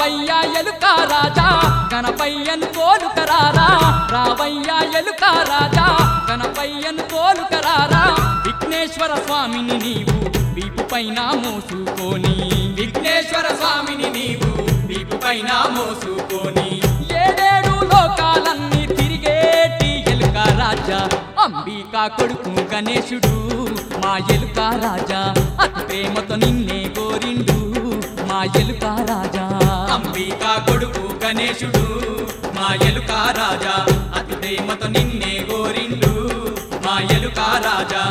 రావయ్యా ఎలుక రాజా గణపయ్యను కోలుకరారా రావయ్యా ఎలుక రాజా గణపయ్యను కోలుకరారా విఘ్నేశ్వర స్వామిని నీవు వీపు పైన మోసుకొని విఘ్నేశ్వర స్వామిని నీవు వీపు పైన మోసుకొని ఏడేడు లోకాలన్నీ తిరిగేటి ఎలుక రాజా అంబికా కొడుకు గణేశుడు మా ఎలుక రాజా అతి ప్రేమతో నిన్నే కోరిండు మా ఎలుక రాజా అంబికా కొడుకు గణేశుడు మా ఎలుక రాజా అతి ప్రేమతో నిన్నే గోరిండు మా ఎలుక రాజా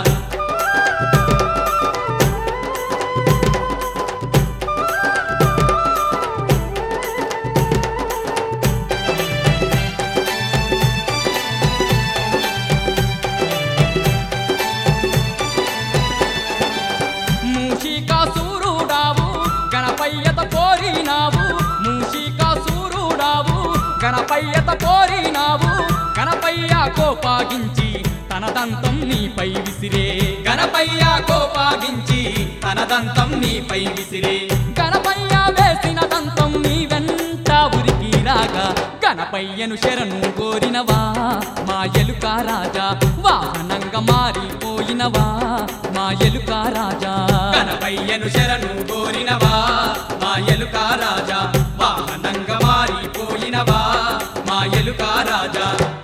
మూషికాసూరుడావు గణపయ్యత కోరినావు మూషికాసూరుడావు గణపయ్యత కోరినావు గణపయ్య కోపాగించి తన దంతం నీపై విసిరే గణపయ్య కోపాగించి తన దంతం నీపై విసిరే గణపయ్య వేసిన దంతం నీ వెంట ఉరికి రాగా గణపయ్యను శరణు కోరినవా మా ఎలుక రాజా వాహనంగా మారిపోయినవా మా ఎలుక రాజా గణపయ్యను శరణు కోరినవా మా ఎలుక రాజా వాహనంగా మారిపోయినవా మా ఎలుక రాజా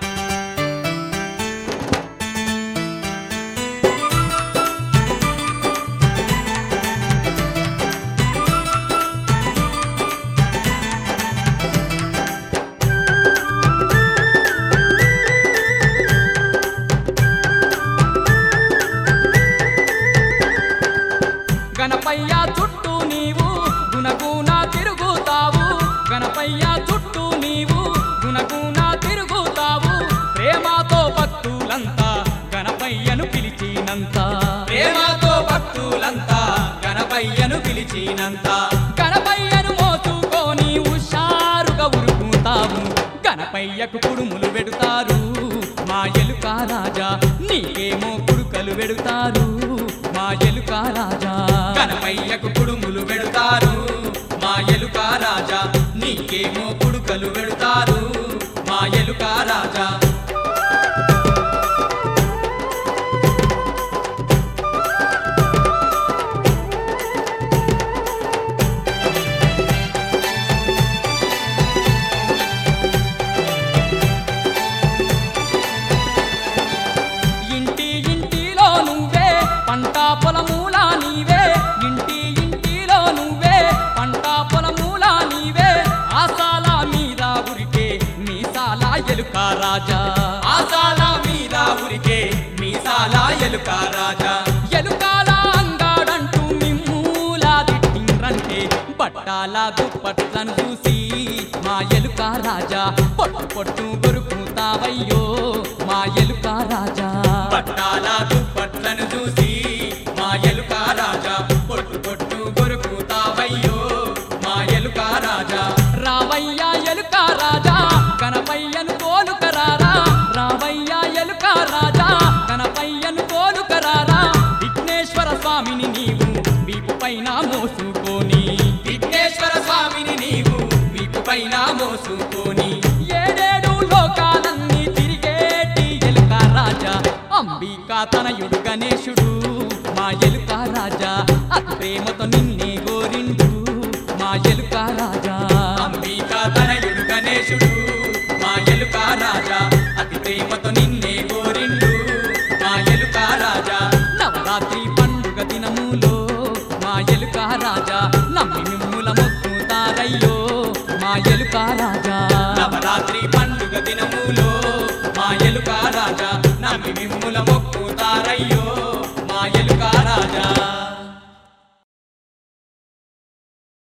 గణపయ్య చుట్టూ నీవు గుణగుణ తిరుగుతావు గణపయ్య చుట్టూ నీవు గుణగుణ తిరుగుతావు ప్రేమతో భక్తులంతా గణపయ్యను పిలిచినంత ప్రేమతో భక్తులంతా గణపయ్యను పిలిచినంత గణపయ్యను మోసుకొని హుషారుగా ఉరుకుతావు గణపయ్యకు కుడుములు పెడతారు మా ఎలుక రాజా నీకేమో కుడుకలు పెడతారు మా ఎలుక రాజా గణపయ్యకు కుడుములు పెడతారు మా ఎలుక రాజా నీకేమో కుడుకలు పెడతారు మా ఎలుక రాజా ఇంటి ఇంటిలో నువ్వే పంట పొలమూల నీవే ఇంటి ఇంటిలో నువ్వే పంట పొలమూల నీవే ఆసాల మీద ఉరికే మీసాల ఎలుక రాజా ఆసాల మీద ఉరికే మీసాల ఎలుక రాజా ఎలుకాల అంగాడంటూ మిమ్మూలా దిట్టిండ్రంటే బట్టాల దుప్పట్లను చూసి మా ఎలుక రాజా పొట్టు పొట్టు కొరుకుతావయ్యో మా ఎలుక రాజా పట్టాల దుప్పట్లను చూసి మా ఎలుక రాజా పొట్టు పొట్టు కొరుకుతావయ్యో మా ఎలుక రాజా రావయ్యా ఎలుక రాజా గణపయ్యను కోలుకరారా రావయ్యా ఎలుక రాజా గణపయ్యను కోలుకరారా విఘ్నేశ్వర స్వామిని నీవు వీపు పైన మోసుకొని విఘ్నేశ్వర స్వామిని నీవు వీపు పైన మోసుకొని ఏడేడు లోకాలన్నీ తిరిగేటి ఎలుక రాజా అంబికా తనయుడు గణేశుడు మా ఎలుక రాజా అతి ప్రేమతో నిన్నే గోరిండు మా ఎలుక రాజా అంబికా తనయుడు గణేశుడు మా ఎలుక రాజా అతి ప్రేమతో నిన్నే కోరిండు మా ఎలుక రాజా నవరాత్రి పండుగ దినములో మా ఎలుక రాజా నమ్మి మిమ్ముల మొక్కుతారయ్యో మా ఎలుక రాజా